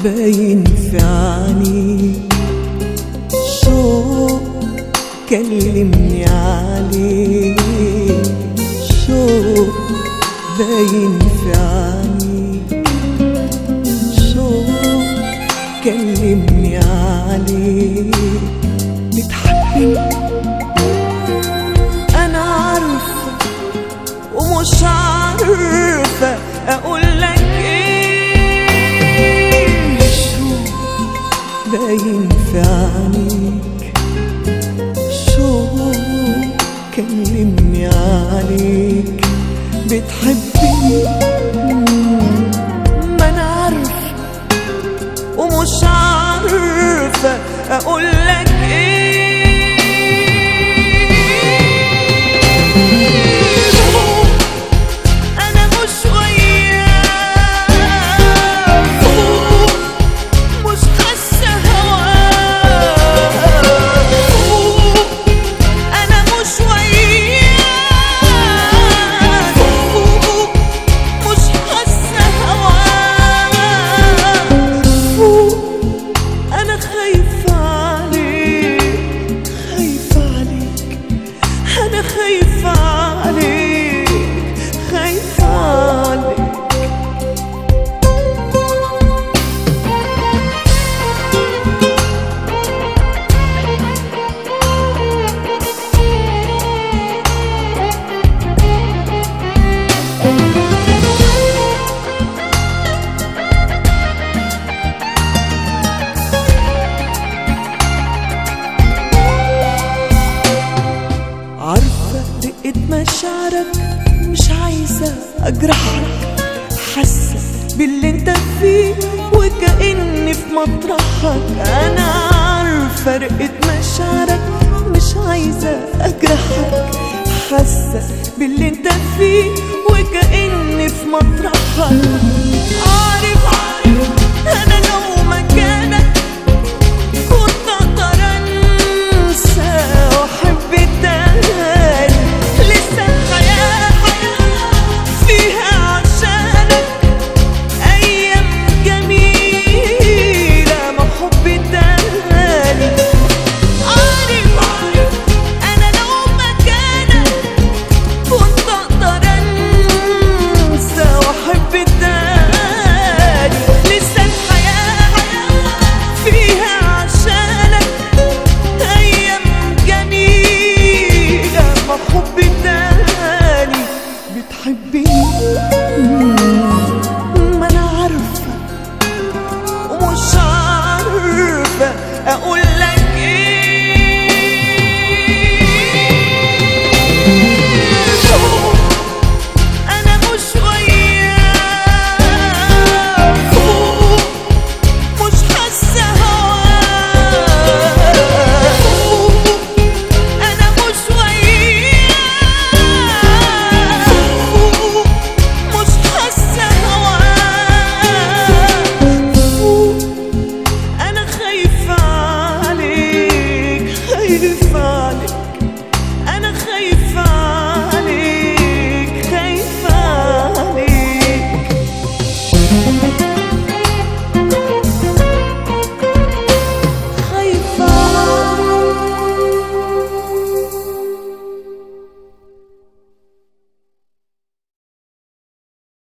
باين في عينيك شوق كلمني عليك شوق باين في عينيك شوق كلمني عليك بتحبني انا عارفه ومش عارفه اقول لك ايه شوق باين في عينيك شوق كلمني عليك بتحبني ما انا عارفه ومش عارفه اقول لك ايه انا مش وياك مش حاسه هواك انا مش وياك مش حاسه هواك انا خايفه عليك خايفه عليك انا خايفه عليك خايفه عليك عارفة دقة مشاعرك مش عايزة أجرحك حاسة باللي انت فيه وكأني في مطرحك أنا عارفة رقة مشاعرك مش عايزة أجرحك حاسة باللي انت فيه وكأني في مطرحك عارف